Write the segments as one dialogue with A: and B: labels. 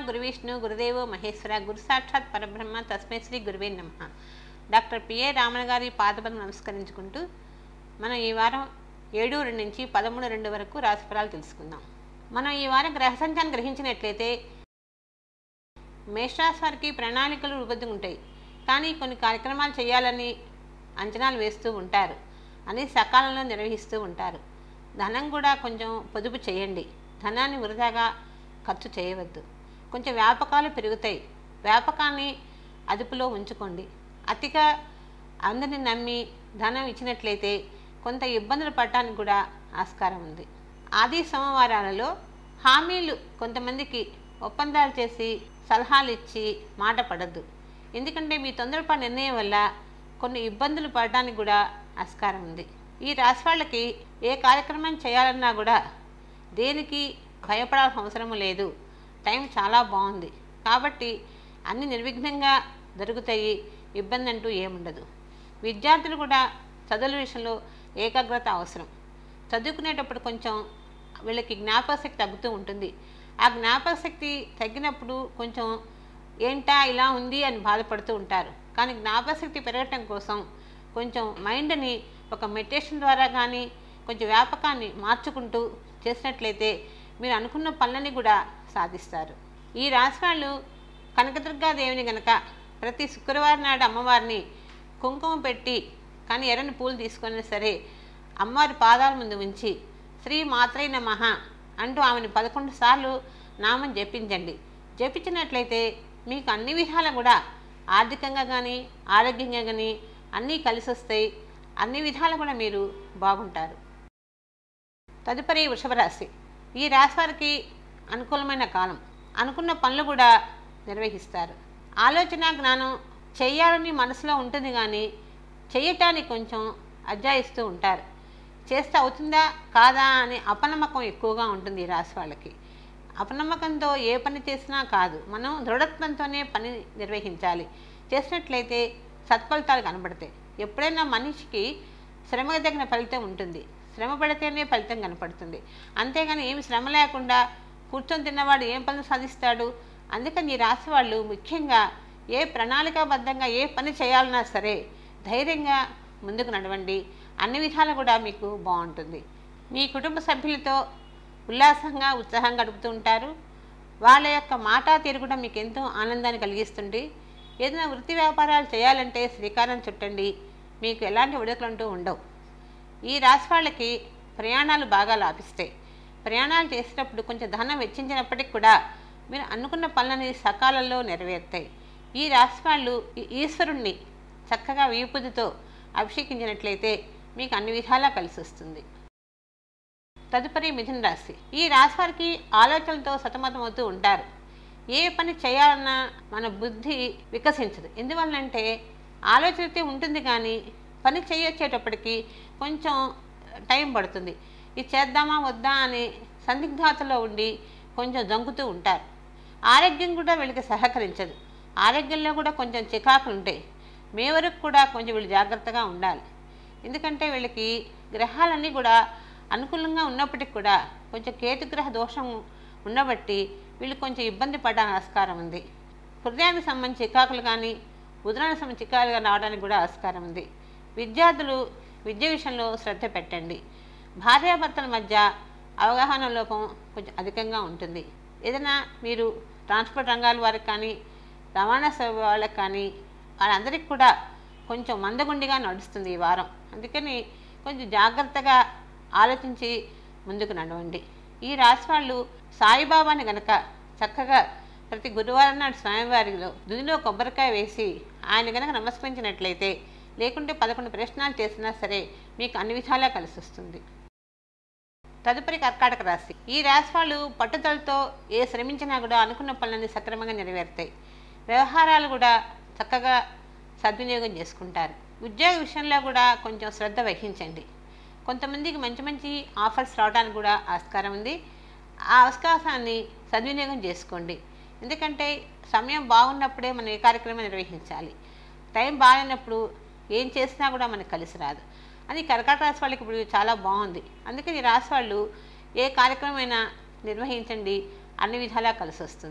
A: గురు విష్ణు గురుదేవో మహేశ్వర గురు సాక్షాత్ పరబ్రహ్మ తస్మై శ్రీ గురువే నమ డాక్టర్ పిఏ రామన్ గారి పాదపదం నమస్కరించుకుంటూ మనం ఈ వారం ఏడు రెండు నుంచి పదమూడు రెండు వరకు రాశిఫలాలు తెలుసుకుందాం మనం ఈ వారం గ్రహ సంఖ్యాన్ని గ్రహించినట్లయితే మేషరాశి వారికి ప్రణాళికలు రూపొందుకుంటాయి కానీ కొన్ని కార్యక్రమాలు చేయాలని అంచనాలు వేస్తూ ఉంటారు అని సకాలంలో నిర్వహిస్తూ ఉంటారు ధనం కూడా కొంచెం పొదుపు చేయండి ధనాన్ని వృధాగా ఖర్చు చేయవద్దు కొంచెం వ్యాపకాలు పెరుగుతాయి వ్యాపకాన్ని అదుపులో ఉంచుకోండి అతిగా అందరిని నమ్మి ధనం ఇచ్చినట్లయితే కొంత ఇబ్బందులు పడటానికి కూడా ఆస్కారం ఉంది ఆది సోమవారాలలో హామీలు కొంతమందికి ఒప్పందాలు చేసి సలహాలు ఇచ్చి మాట పడద్దు ఎందుకంటే మీ తొందరపాటు నిర్ణయం వల్ల కొన్ని ఇబ్బందులు పడటానికి కూడా ఆస్కారం ఉంది ఈ రాశి వాళ్ళకి ఏ కార్యక్రమం చేయాలన్నా కూడా దేనికి భయపడాల్సిన అవసరం లేదు టైం చాలా బాగుంది కాబట్టి అన్ని నిర్విఘ్నంగా జరుగుతాయి ఇబ్బంది అంటూ ఏముండదు విద్యార్థులు కూడా చదువుల విషయంలో ఏకాగ్రత అవసరం చదువుకునేటప్పుడు కొంచెం వీళ్ళకి జ్ఞాపకశక్తి తగ్గుతూ ఉంటుంది ఆ జ్ఞాపకశక్తి తగ్గినప్పుడు కొంచెం ఏంటా ఇలా ఉంది అని బాధపడుతూ ఉంటారు కానీ జ్ఞాపకశక్తి పెరగటం కోసం కొంచెం మైండ్ని ఒక మెడిటేషన్ ద్వారా కానీ కొంచెం వ్యాపకాన్ని మార్చుకుంటూ చేసినట్లయితే మీరు అనుకున్న పనులని కూడా సాధిస్తారు ఈ రాశి వాళ్ళు కనకదుర్గాదేవిని గనక ప్రతి శుక్రవారం నాడు అమ్మవారిని కుంకుమ పెట్టి కానీ ఎర్రని పూలు తీసుకొని సరే అమ్మవారి పాదాల ముందు ఉంచి శ్రీ మాత్రై నమః అంటూ ఆమెను పదకొండు సార్లు నామం జపించండి జపించినట్లయితే మీకు అన్ని విధాలు కూడా ఆర్థికంగా కానీ ఆరోగ్యంగా కానీ అన్నీ కలిసి వస్తాయి అన్ని విధాలు కూడా మీరు బాగుంటారు తదుపరి వృషభ రాశి ఈ రాశి వారికి అనుకూలమైన కాలం అనుకున్న పనులు కూడా నిర్వహిస్తారు ఆలోచన జ్ఞానం చెయ్యాలని మనసులో ఉంటుంది కానీ చెయ్యటానికి కొంచెం అజ్జాయిస్తూ ఉంటారు చేస్తే అవుతుందా కాదా అనే అపనమ్మకం ఎక్కువగా ఉంటుంది ఈ రాశి వాళ్ళకి అపనమ్మకంతో ఏ పని చేసినా కాదు మనం దృఢత్వంతోనే పని నిర్వహించాలి చేసినట్లయితే సత్ఫలితాలు కనబడతాయి ఎప్పుడైనా మనిషికి శ్రమకు తగిన ఫలితం ఉంటుంది శ్రమ పడితేనే ఫలితం కనపడుతుంది అంతేగాని ఏమి శ్రమ లేకుండా కూర్చొని తిన్నవాడు ఏం పనులు సాధిస్తాడు అందుకని ఈ రాశి వాళ్ళు ముఖ్యంగా ఏ ప్రణాళికాబద్ధంగా ఏ పని చేయాలన్నా సరే ధైర్యంగా ముందుకు నడవండి అన్ని విధాలు కూడా మీకు బాగుంటుంది మీ కుటుంబ సభ్యులతో ఉల్లాసంగా ఉత్సాహంగా గడుపుతూ ఉంటారు వాళ్ళ యొక్క మాట తీరు కూడా మీకు ఎంతో ఆనందాన్ని కలిగిస్తుంది ఏదైనా వృత్తి వ్యాపారాలు చేయాలంటే శ్రీకారం చుట్టండి మీకు ఎలాంటి ఉడకలంటూ ఉండవు ఈ రాశి వాళ్ళకి ప్రయాణాలు బాగా లాభిస్తాయి ప్రయాణాలు చేసేటప్పుడు కొంచెం ధనం వెచ్చించినప్పటికి కూడా మీరు అనుకున్న పనులని సకాలంలో నెరవేరుతాయి ఈ రాశి వాళ్ళు ఈ ఈశ్వరుణ్ణి చక్కగా వీపుదితో అభిషేకించినట్లయితే మీకు అన్ని విధాలా కలిసి వస్తుంది తదుపరి మిథున రాశి ఈ రాశి వారికి ఆలోచనలతో సతమతమవుతూ ఉంటారు ఏ పని చేయాలన్నా మన బుద్ధి వికసించదు ఎందువల్లంటే ఆలోచన అయితే ఉంటుంది కానీ పని చేయొచ్చేటప్పటికి కొంచెం టైం పడుతుంది ఇది చేద్దామా వద్దా అని సందిగ్ధాతలో ఉండి కొంచెం జంకుతూ ఉంటారు ఆరోగ్యం కూడా వీళ్ళకి సహకరించదు ఆరోగ్యంలో కూడా కొంచెం చికాకులు ఉంటాయి మే వరకు కూడా కొంచెం వీళ్ళు జాగ్రత్తగా ఉండాలి ఎందుకంటే వీళ్ళకి గ్రహాలన్నీ కూడా అనుకూలంగా ఉన్నప్పటికి కూడా కొంచెం కేతుగ్రహ దోషం ఉండబట్టి వీళ్ళు కొంచెం ఇబ్బంది పడడానికి ఆస్కారం ఉంది హృదయానికి సంబంధించి చికాకులు కానీ ఉదరానికి సంబంధించి చికాకులు రావడానికి కూడా ఆస్కారం ఉంది విద్యార్థులు విద్య విషయంలో శ్రద్ధ పెట్టండి భార్యాభర్తల మధ్య అవగాహన లోపం కొంచెం అధికంగా ఉంటుంది ఏదైనా మీరు ట్రాన్స్పోర్ట్ రంగాల వారికి కానీ రవాణా సేవ వాళ్ళకి కానీ వాళ్ళందరికీ కూడా కొంచెం మందగుండిగా నడుస్తుంది ఈ వారం అందుకని కొంచెం జాగ్రత్తగా ఆలోచించి ముందుకు నడవండి ఈ రాశి వాళ్ళు సాయిబాబాని గనక చక్కగా ప్రతి గురువారం నాడు స్వామివారిలో దునిలో కొబ్బరికాయ వేసి ఆయన గనక నమస్కరించినట్లయితే లేకుంటే పదకొండు ప్రశ్నలు చేసినా సరే మీకు అన్ని విధాలా కలిసి వస్తుంది తదుపరి కర్కాటక రాశి ఈ రాశి వాళ్ళు పట్టుదలతో ఏ శ్రమించినా కూడా అనుకున్న పనులన్నీ సక్రమంగా నెరవేరుతాయి వ్యవహారాలు కూడా చక్కగా సద్వినియోగం చేసుకుంటారు ఉద్యోగ విషయంలో కూడా కొంచెం శ్రద్ధ వహించండి కొంతమందికి మంచి మంచి ఆఫర్స్ రావడానికి కూడా ఆస్కారం ఉంది ఆ అవకాశాన్ని సద్వినియోగం చేసుకోండి ఎందుకంటే సమయం బాగున్నప్పుడే మనం ఏ కార్యక్రమం నిర్వహించాలి టైం బాగాలేనప్పుడు ఏం చేసినా కూడా మనకు కలిసి రాదు అని కర్కాటక రాశి వాళ్ళకి ఇప్పుడు చాలా బాగుంది అందుకని ఈ రాశి వాళ్ళు ఏ కార్యక్రమమైనా నిర్వహించండి అన్ని విధాలా కలిసి వస్తుంది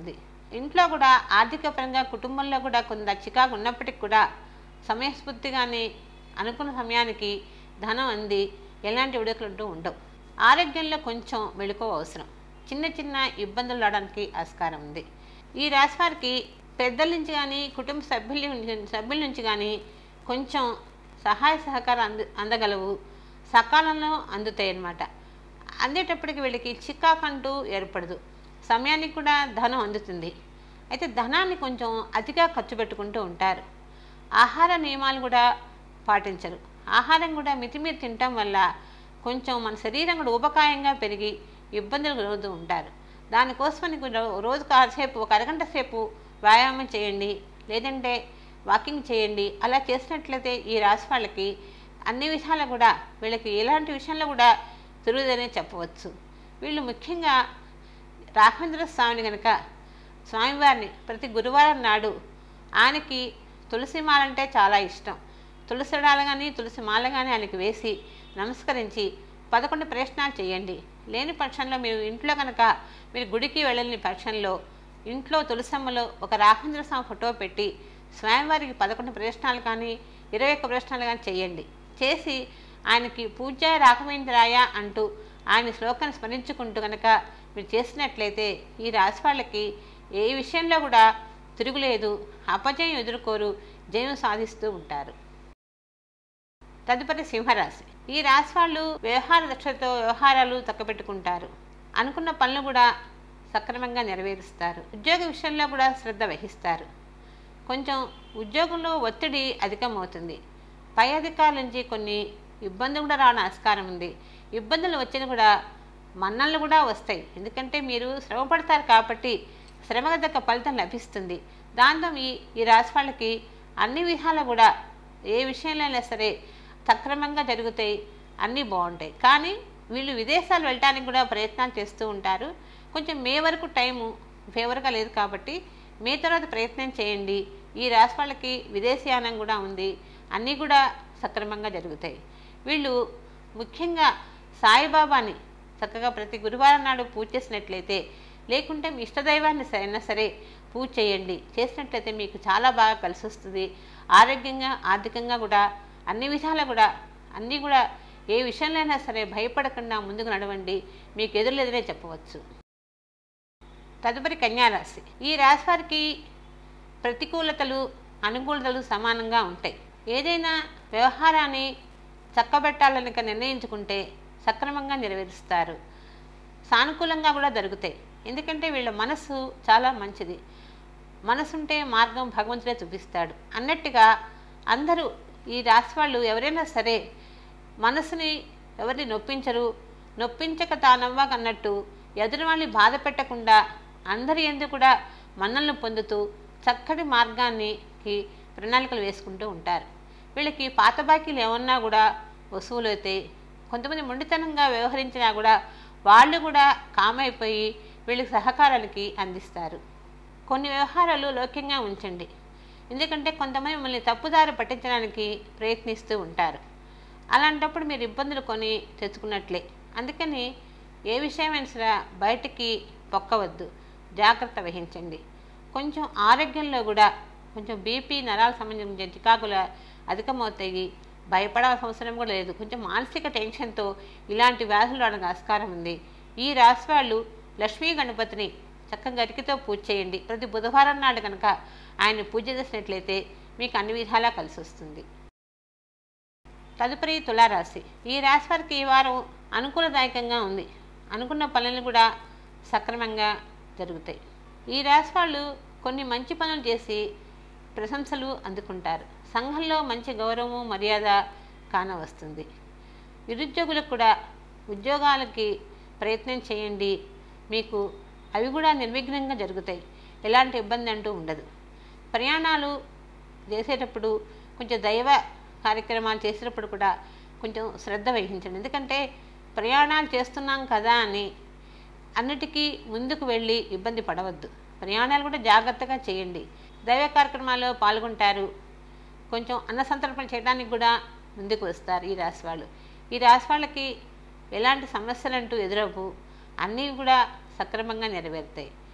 A: ఇంట్లో కూడా ఆర్థిక పరంగా కుటుంబంలో కూడా కొంత చికాకు ఉన్నప్పటికీ కూడా సమయస్ఫూర్తిగానే అనుకున్న సమయానికి ధనం అంది ఎలాంటి ఉడకలుంటూ ఉండవు ఆరోగ్యంలో కొంచెం మెళుకువ అవసరం చిన్న చిన్న ఇబ్బందులు రావడానికి ఆస్కారం ఉంది ఈ రాశి వారికి పెద్దల నుంచి కానీ కుటుంబ సభ్యుల నుంచి సభ్యుల నుంచి కానీ కొంచెం సహాయ సహకారం అంద అందగలవు సకాలంలో అందుతాయి అన్నమాట అందేటప్పటికి వీళ్ళకి చిక్కాకంటూ ఏర్పడదు సమయానికి కూడా ధనం అందుతుంది అయితే ధనాన్ని కొంచెం అతిగా ఖర్చు పెట్టుకుంటూ ఉంటారు ఆహార నియమాలు కూడా పాటించరు ఆహారం కూడా మితిమీరి తినటం వల్ల కొంచెం మన శరీరం కూడా ఉపకాయంగా పెరిగి ఇబ్బందులు కలుగుతూ ఉంటారు దానికోసమని కూడా రోజు కాసేపు ఒక అరగంట సేపు వ్యాయామం చేయండి లేదంటే వాకింగ్ చేయండి అలా చేసినట్లయితే ఈ రాశి వాళ్ళకి అన్ని విషయాలు కూడా వీళ్ళకి ఎలాంటి విషయంలో కూడా తిరుగుదనే చెప్పవచ్చు వీళ్ళు ముఖ్యంగా రాఘవేంద్ర స్వామిని కనుక స్వామివారిని ప్రతి గురువారం నాడు ఆయనకి తులసి మాల అంటే చాలా ఇష్టం తులసి డాల కానీ తులసి మాల కానీ ఆయనకి వేసి నమస్కరించి పదకొండు ప్రయత్నాలు చేయండి లేని పక్షంలో మీరు ఇంట్లో కనుక మీరు గుడికి వెళ్ళని పక్షంలో ఇంట్లో తులసమ్మలో ఒక రాఘవేంద్ర స్వామి ఫోటో పెట్టి స్వామివారికి పదకొండు ప్రదర్శనలు కానీ ఇరవై ఒక్క ప్రదర్శనలు కానీ చేయండి చేసి ఆయనకి పూజ రాఘవేంద్రాయ అంటూ ఆయన శ్లోకాన్ని స్మరించుకుంటూ కనుక మీరు చేసినట్లయితే ఈ రాశి వాళ్ళకి ఏ విషయంలో కూడా తిరుగులేదు అపజయం ఎదుర్కోరు జయం సాధిస్తూ ఉంటారు తదుపరి సింహరాశి ఈ రాశి వాళ్ళు వ్యవహార దక్షతతో వ్యవహారాలు తక్కబెట్టుకుంటారు అనుకున్న పనులు కూడా సక్రమంగా నెరవేరుస్తారు ఉద్యోగ విషయంలో కూడా శ్రద్ధ వహిస్తారు కొంచెం ఉద్యోగంలో ఒత్తిడి అధికమవుతుంది పై అధికారుల నుంచి కొన్ని ఇబ్బందులు కూడా రావడం ఆస్కారం ఉంది ఇబ్బందులు వచ్చిన కూడా మన్నలు కూడా వస్తాయి ఎందుకంటే మీరు శ్రమ పడతారు కాబట్టి శ్రమకు తగ్గ ఫలితం లభిస్తుంది దాంతో ఈ ఈ రాశి వాళ్ళకి అన్ని విధాలు కూడా ఏ విషయంలో అయినా సరే సక్రమంగా జరుగుతాయి అన్నీ బాగుంటాయి కానీ వీళ్ళు విదేశాలు వెళ్ళడానికి కూడా ప్రయత్నాలు చేస్తూ ఉంటారు కొంచెం మే వరకు టైము ఫేవర్గా లేదు కాబట్టి మే తర్వాత ప్రయత్నం చేయండి ఈ రాశి వాళ్ళకి విదేశీయానం కూడా ఉంది అన్నీ కూడా సక్రమంగా జరుగుతాయి వీళ్ళు ముఖ్యంగా సాయిబాబాని చక్కగా ప్రతి గురువారం నాడు పూజ చేసినట్లయితే లేకుంటే మీ ఇష్టదైవాన్ని అయినా సరే పూజ చేయండి చేసినట్లయితే మీకు చాలా బాగా కలిసి వస్తుంది ఆరోగ్యంగా ఆర్థికంగా కూడా అన్ని విధాలా కూడా అన్నీ కూడా ఏ విషయంలో అయినా సరే భయపడకుండా ముందుకు నడవండి మీకు ఎదురులేదనే చెప్పవచ్చు తదుపరి కన్యారాశి ఈ రాశి వారికి ప్రతికూలతలు అనుకూలతలు సమానంగా ఉంటాయి ఏదైనా వ్యవహారాన్ని చక్కబెట్టాలని కనుక నిర్ణయించుకుంటే సక్రమంగా నెరవేరుస్తారు సానుకూలంగా కూడా జరుగుతాయి ఎందుకంటే వీళ్ళ మనసు చాలా మంచిది మనసుంటే మార్గం భగవంతుడే చూపిస్తాడు అన్నట్టుగా అందరూ ఈ రాశి వాళ్ళు ఎవరైనా సరే మనసుని ఎవరిని నొప్పించరు నొప్పించక తానవ్వకన్నట్టు ఎదురు వాళ్ళని బాధ పెట్టకుండా అందరి ఎందుకు కూడా మన్నలను పొందుతూ చక్కటి మార్గానికి ప్రణాళికలు వేసుకుంటూ ఉంటారు వీళ్ళకి పాత బాకీలు ఏమన్నా కూడా వసూలు అవుతాయి కొంతమంది మొండితనంగా వ్యవహరించినా కూడా వాళ్ళు కూడా కామైపోయి వీళ్ళకి సహకారాలకి అందిస్తారు కొన్ని వ్యవహారాలు లౌక్యంగా ఉంచండి ఎందుకంటే కొంతమంది మిమ్మల్ని తప్పుదారి పట్టించడానికి ప్రయత్నిస్తూ ఉంటారు అలాంటప్పుడు మీరు ఇబ్బందులు కొని తెచ్చుకున్నట్లే అందుకని ఏ విషయమైనా సరే బయటికి పొక్కవద్దు జాగ్రత్త వహించండి కొంచెం ఆరోగ్యంలో కూడా కొంచెం బీపీ నరాల సంబంధించిన చికాకుల అధికమవుతాయి భయపడాల్సిన అవసరం కూడా లేదు కొంచెం మానసిక టెన్షన్తో ఇలాంటి వ్యాధులు రావడానికి ఆస్కారం ఉంది ఈ రాశి వాళ్ళు లక్ష్మీ గణపతిని చక్కగా గరికితో పూజ చేయండి ప్రతి బుధవారం నాడు కనుక ఆయన్ని పూజ చేసినట్లయితే మీకు అన్ని విధాలా కలిసి వస్తుంది తదుపరి తులారాశి ఈ రాశి వారికి ఈ వారం అనుకూలదాయకంగా ఉంది అనుకున్న పనులు కూడా సక్రమంగా జరుగుతాయి ఈ రాశి వాళ్ళు కొన్ని మంచి పనులు చేసి ప్రశంసలు అందుకుంటారు సంఘంలో మంచి గౌరవము మర్యాద కానవస్తుంది నిరుద్యోగులకు కూడా ఉద్యోగాలకి ప్రయత్నం చేయండి మీకు అవి కూడా నిర్విఘ్నంగా జరుగుతాయి ఎలాంటి ఇబ్బంది అంటూ ఉండదు ప్రయాణాలు చేసేటప్పుడు కొంచెం దైవ కార్యక్రమాలు చేసేటప్పుడు కూడా కొంచెం శ్రద్ధ వహించండి ఎందుకంటే ప్రయాణాలు చేస్తున్నాం కదా అని అన్నిటికీ ముందుకు వెళ్ళి ఇబ్బంది పడవద్దు ప్రయాణాలు కూడా జాగ్రత్తగా చేయండి దైవ కార్యక్రమాల్లో పాల్గొంటారు కొంచెం అన్న సంతర్పణ చేయడానికి కూడా ముందుకు వస్తారు ఈ రాశి వాళ్ళు ఈ రాశి వాళ్ళకి ఎలాంటి సమస్యలు అంటూ ఎదురవు అన్నీ కూడా సక్రమంగా నెరవేరుతాయి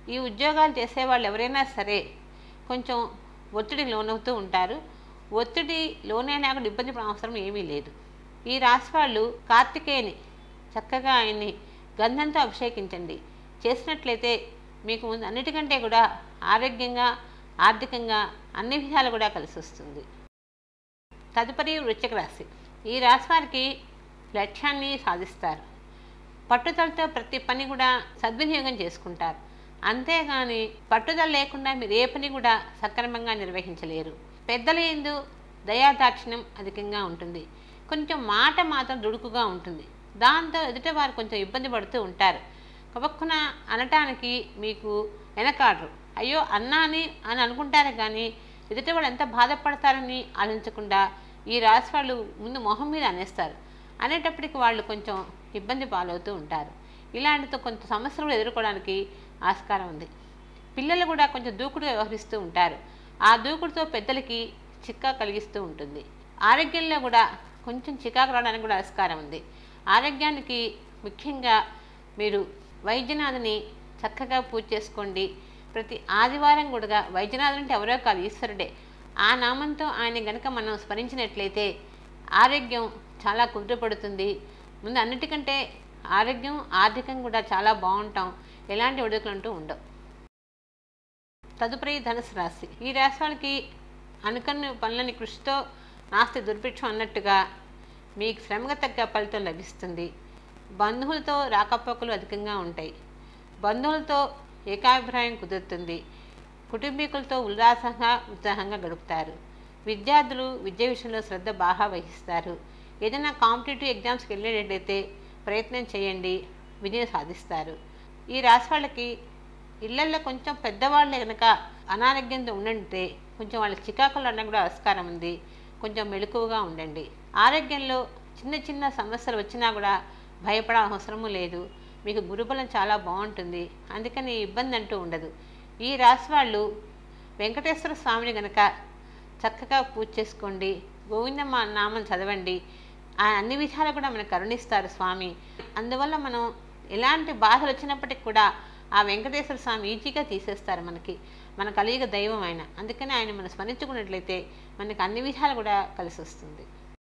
A: ఈ ఉద్యోగాలు చేసే వాళ్ళు ఎవరైనా సరే కొంచెం ఒత్తిడి లోనవుతూ ఉంటారు ఒత్తిడి లోనైనా కూడా ఇబ్బంది పడే అవసరం ఏమీ లేదు ఈ రాశి వాళ్ళు కార్తికేయని చక్కగా ఆయన్ని గంధంతో అభిషేకించండి చేసినట్లయితే మీకు ముందు అన్నిటికంటే కూడా ఆరోగ్యంగా ఆర్థికంగా అన్ని విధాలు కూడా కలిసి వస్తుంది తదుపరి వృశ్చిక రాశి ఈ రాశి వారికి లక్ష్యాన్ని సాధిస్తారు పట్టుదలతో ప్రతి పని కూడా సద్వినియోగం చేసుకుంటారు అంతేగాని పట్టుదల లేకుండా మీరు ఏ పని కూడా సక్రమంగా నిర్వహించలేరు పెద్దల ఎందు దయాదాక్షిణ్యం అధికంగా ఉంటుంది కొంచెం మాట మాత్రం దుడుకుగా ఉంటుంది దాంతో ఎదుటివారు కొంచెం ఇబ్బంది పడుతూ ఉంటారు కబక్కున అనటానికి మీకు వెనకాడరు అయ్యో అన్నాని అని అనుకుంటారు కానీ ఎదుటి వాళ్ళు ఎంత బాధపడతారని ఆలోచించకుండా ఈ రాశి వాళ్ళు ముందు మొహం మీద అనేస్తారు అనేటప్పటికి వాళ్ళు కొంచెం ఇబ్బంది పాలవుతూ ఉంటారు ఇలాంటితో కొంత సమస్యలు కూడా ఎదుర్కోవడానికి ఆస్కారం ఉంది పిల్లలు కూడా కొంచెం దూకుడుగా వ్యవహరిస్తూ ఉంటారు ఆ దూకుడుతో పెద్దలకి చిక్కా కలిగిస్తూ ఉంటుంది ఆరోగ్యంలో కూడా కొంచెం చికాకు రావడానికి కూడా ఆస్కారం ఉంది ఆరోగ్యానికి ముఖ్యంగా మీరు వైద్యనాథుని చక్కగా పూజ చేసుకోండి ప్రతి ఆదివారం కూడా వైద్యనాథుడు అంటే ఎవరో కాదు ఈశ్వరుడే ఆ నామంతో ఆయన గనక మనం స్మరించినట్లయితే ఆరోగ్యం చాలా కుదుటపడుతుంది ముందు అన్నిటికంటే ఆరోగ్యం ఆర్థికం కూడా చాలా బాగుంటాం ఎలాంటి ఒడుకులు అంటూ ఉండవు తదుపరి ధనుసు రాశి ఈ రాశి వాళ్ళకి అనుకన్న పనులని కృషితో నాస్తి దుర్భిక్షం అన్నట్టుగా మీకు శ్రమకు తగ్గ ఫలితం లభిస్తుంది బంధువులతో రాకపోకలు అధికంగా ఉంటాయి బంధువులతో ఏకాభిప్రాయం కుదురుతుంది కుటుంబీకులతో ఉల్లాసంగా ఉత్సాహంగా గడుపుతారు విద్యార్థులు విద్య విషయంలో శ్రద్ధ బాగా వహిస్తారు ఏదైనా కాంపిటేటివ్ ఎగ్జామ్స్కి వెళ్ళేటట్టయితే ప్రయత్నం చేయండి విజయం సాధిస్తారు ఈ రాశి వాళ్ళకి ఇళ్లల్లో కొంచెం పెద్దవాళ్ళు కనుక అనారోగ్యంతో ఉండంటే కొంచెం వాళ్ళకి చికాకులు అన్న కూడా ఆస్కారం ఉంది కొంచెం మెలకువగా ఉండండి ఆరోగ్యంలో చిన్న చిన్న సమస్యలు వచ్చినా కూడా భయపడ అవసరము లేదు మీకు గురుబలం చాలా బాగుంటుంది అందుకని ఇబ్బంది అంటూ ఉండదు ఈ రాశి వాళ్ళు వెంకటేశ్వర స్వామిని గనక చక్కగా పూజ చేసుకోండి గోవిందమ్మ నామం చదవండి ఆ అన్ని విధాలు కూడా మనకు కరుణిస్తారు స్వామి అందువల్ల మనం ఎలాంటి బాధలు వచ్చినప్పటికి కూడా ఆ వెంకటేశ్వర స్వామి ఈజీగా తీసేస్తారు మనకి మన కలియుగ దైవం ఆయన అందుకని ఆయన మనం స్మరించుకున్నట్లయితే మనకి అన్ని విధాలు కూడా కలిసి వస్తుంది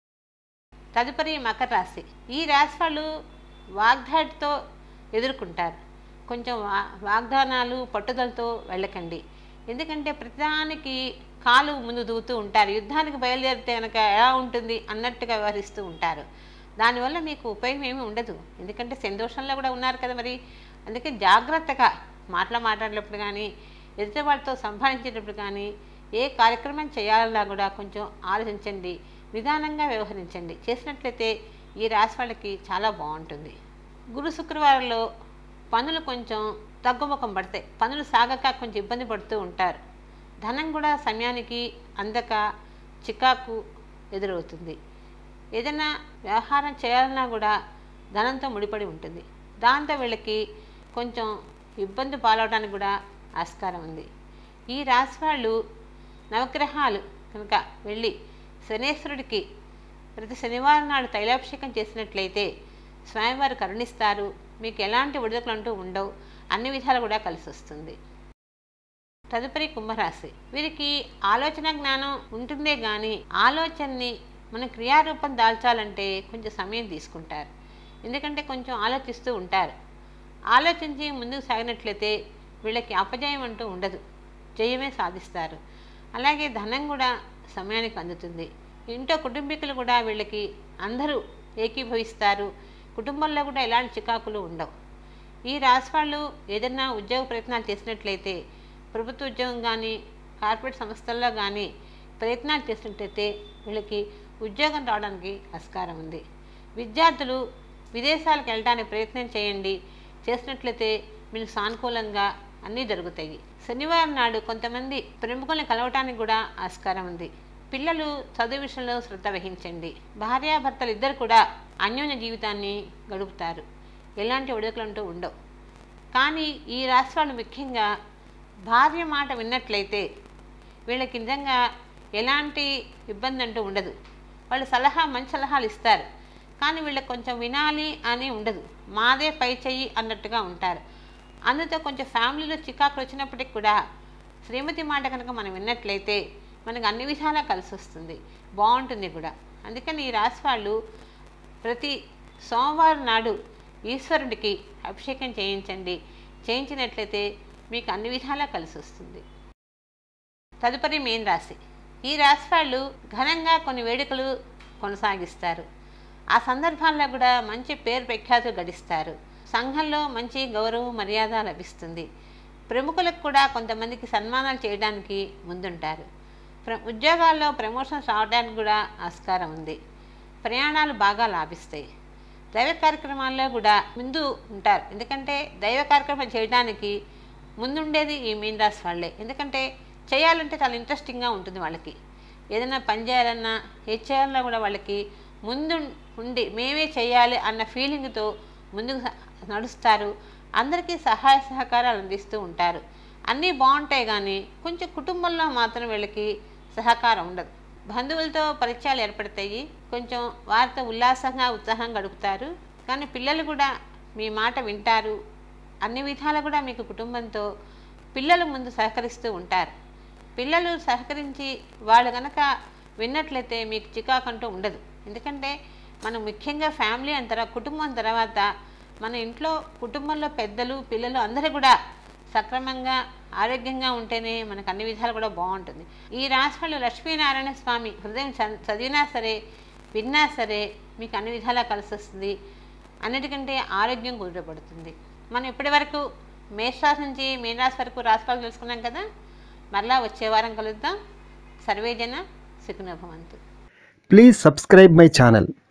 A: తదుపరి మకర రాశి ఈ రాశి వాళ్ళు వాగ్దాటితో ఎదుర్కొంటారు కొంచెం వా వాగ్దానాలు పట్టుదలతో వెళ్ళకండి ఎందుకంటే ప్రతిదానికి కాలు ముందు దూతూ ఉంటారు యుద్ధానికి బయలుదేరితే కనుక ఎలా ఉంటుంది అన్నట్టుగా వ్యవహరిస్తూ ఉంటారు దానివల్ల మీకు ఉపయోగం ఏమీ ఉండదు ఎందుకంటే సంతోషంలో కూడా ఉన్నారు కదా మరి అందుకే జాగ్రత్తగా మాటలు మాట్లాడేటప్పుడు కానీ ఎదుటి వాళ్ళతో సంభాషించేటప్పుడు కానీ ఏ కార్యక్రమం చేయాలన్నా కూడా కొంచెం ఆలోచించండి నిదానంగా వ్యవహరించండి చేసినట్లయితే ఈ రాశి వాళ్ళకి చాలా బాగుంటుంది గురు శుక్రవారంలో పనులు కొంచెం తగ్గుముఖం పడతాయి పనులు సాగక కొంచెం ఇబ్బంది పడుతూ ఉంటారు ధనం కూడా సమయానికి అందక చికాకు ఎదురవుతుంది ఏదైనా వ్యవహారం చేయాలన్నా కూడా ధనంతో ముడిపడి ఉంటుంది దాంతో వీళ్ళకి కొంచెం ఇబ్బంది పాలవడానికి కూడా ఆస్కారం ఉంది ఈ రాశి వాళ్ళు నవగ్రహాలు కనుక వెళ్ళి శనేశ్వరుడికి ప్రతి శనివారం నాడు తైలాభిషేకం చేసినట్లయితే స్వామివారు కరుణిస్తారు మీకు ఎలాంటి విడుదలలు అంటూ ఉండవు అన్ని విధాలు కూడా కలిసి వస్తుంది తదుపరి కుంభరాశి వీరికి ఆలోచన జ్ఞానం ఉంటుందే కానీ ఆలోచనని మన క్రియారూపం దాల్చాలంటే కొంచెం సమయం తీసుకుంటారు ఎందుకంటే కొంచెం ఆలోచిస్తూ ఉంటారు ఆలోచించి ముందుకు సాగినట్లయితే వీళ్ళకి అపజయం అంటూ ఉండదు జయమే సాధిస్తారు అలాగే ధనం కూడా సమయానికి అందుతుంది ఇంట్లో కుటుంబీకులు కూడా వీళ్ళకి అందరూ ఏకీభవిస్తారు కుటుంబంలో కూడా ఎలాంటి చికాకులు ఉండవు ఈ రాశి వాళ్ళు ఏదైనా ఉద్యోగ ప్రయత్నాలు చేసినట్లయితే ప్రభుత్వ ఉద్యోగం కానీ కార్పొరేట్ సంస్థల్లో కానీ ప్రయత్నాలు చేసినట్లయితే వీళ్ళకి ఉద్యోగం రావడానికి ఆస్కారం ఉంది విద్యార్థులు విదేశాలకు వెళ్ళడానికి ప్రయత్నం చేయండి చేసినట్లయితే మీకు సానుకూలంగా అన్నీ జరుగుతాయి శనివారం నాడు కొంతమంది ప్రముఖుల్ని కలవటానికి కూడా ఆస్కారం ఉంది పిల్లలు చదువు విషయంలో శ్రద్ధ వహించండి భార్యాభర్తలు ఇద్దరు కూడా అన్యోన్య జీవితాన్ని గడుపుతారు ఎలాంటి ఒడుకులు అంటూ ఉండవు కానీ ఈ రాశి వాళ్ళు ముఖ్యంగా భార్య మాట విన్నట్లయితే వీళ్ళకి నిజంగా ఎలాంటి ఇబ్బంది అంటూ ఉండదు వాళ్ళు సలహా మంచి సలహాలు ఇస్తారు కానీ వీళ్ళకి కొంచెం వినాలి అని ఉండదు మాదే పై చెయ్యి అన్నట్టుగా ఉంటారు అందుతో కొంచెం ఫ్యామిలీలో చికాకులు వచ్చినప్పటికి కూడా శ్రీమతి మాట కనుక మనం విన్నట్లయితే మనకు అన్ని విధాలా కలిసి వస్తుంది బాగుంటుంది కూడా అందుకని ఈ రాశి వాళ్ళు ప్రతి సోమవారం నాడు ఈశ్వరుడికి అభిషేకం చేయించండి చేయించినట్లయితే మీకు అన్ని విధాలా కలిసి వస్తుంది తదుపరి మెయిన్ రాశి ఈ రాశి వాళ్ళు ఘనంగా కొన్ని వేడుకలు కొనసాగిస్తారు ఆ సందర్భాల్లో కూడా మంచి పేరు ప్రఖ్యాతులు గడిస్తారు సంఘంలో మంచి గౌరవం మర్యాద లభిస్తుంది ప్రముఖులకు కూడా కొంతమందికి సన్మానాలు చేయడానికి ముందుంటారు ప్ర ఉద్యోగాల్లో ప్రమోషన్స్ రావడానికి కూడా ఆస్కారం ఉంది ప్రయాణాలు బాగా లాభిస్తాయి దైవ కార్యక్రమాల్లో కూడా ముందు ఉంటారు ఎందుకంటే దైవ కార్యక్రమం చేయడానికి ముందుండేది ఈ మీన్ రాశి వాళ్ళే ఎందుకంటే చేయాలంటే చాలా ఇంట్రెస్టింగ్గా ఉంటుంది వాళ్ళకి ఏదైనా పని చేయాలన్నా ఏది చేయాలన్నా కూడా వాళ్ళకి ముందు ఉండి మేమే చేయాలి అన్న ఫీలింగ్తో ముందుకు స- నడుస్తారు అందరికీ సహాయ సహకారాలు అందిస్తూ ఉంటారు అన్నీ బాగుంటాయి కానీ కొంచెం కుటుంబంలో మాత్రం వీళ్ళకి సహకారం ఉండదు బంధువులతో పరిచయాలు ఏర్పడతాయి కొంచెం వారితో ఉల్లాసంగా ఉత్సాహంగా గడుపుతారు కానీ పిల్లలు కూడా మీ మాట వింటారు అన్ని విధాలు కూడా మీకు కుటుంబంతో పిల్లలు ముందు సహకరిస్తూ ఉంటారు పిల్లలు సహకరించి వాళ్ళు కనుక విన్నట్లయితే మీకు చికాకంటూ ఉండదు ఎందుకంటే మనం ముఖ్యంగా ఫ్యామిలీ అంత తర్వా- కుటుంబం తర్వాత మన ఇంట్లో కుటుంబంలో పెద్దలు పిల్లలు అందరూ కూడా సక్రమంగా ఆరోగ్యంగా ఉంటేనే మనకు అన్ని విధాలు కూడా బాగుంటుంది ఈ రాశిలో లక్ష్మీనారాయణ స్వామి హృదయం చ- చదివినా సరే విన్నా సరే మీకు అన్ని విధాలా కలిసి వస్తుంది అన్నిటికంటే ఆరోగ్యం కుదుటపడుతుంది మనం ఇప్పటి వరకు మేషరాశి నుంచి మీనరాశి వరకు రాశిఫలాలు తెలుసుకున్నాం కదా మరలా వచ్చే వారం కలుద్దాం సర్వేజన సుఖనభవంతు
B: Please subscribe my channel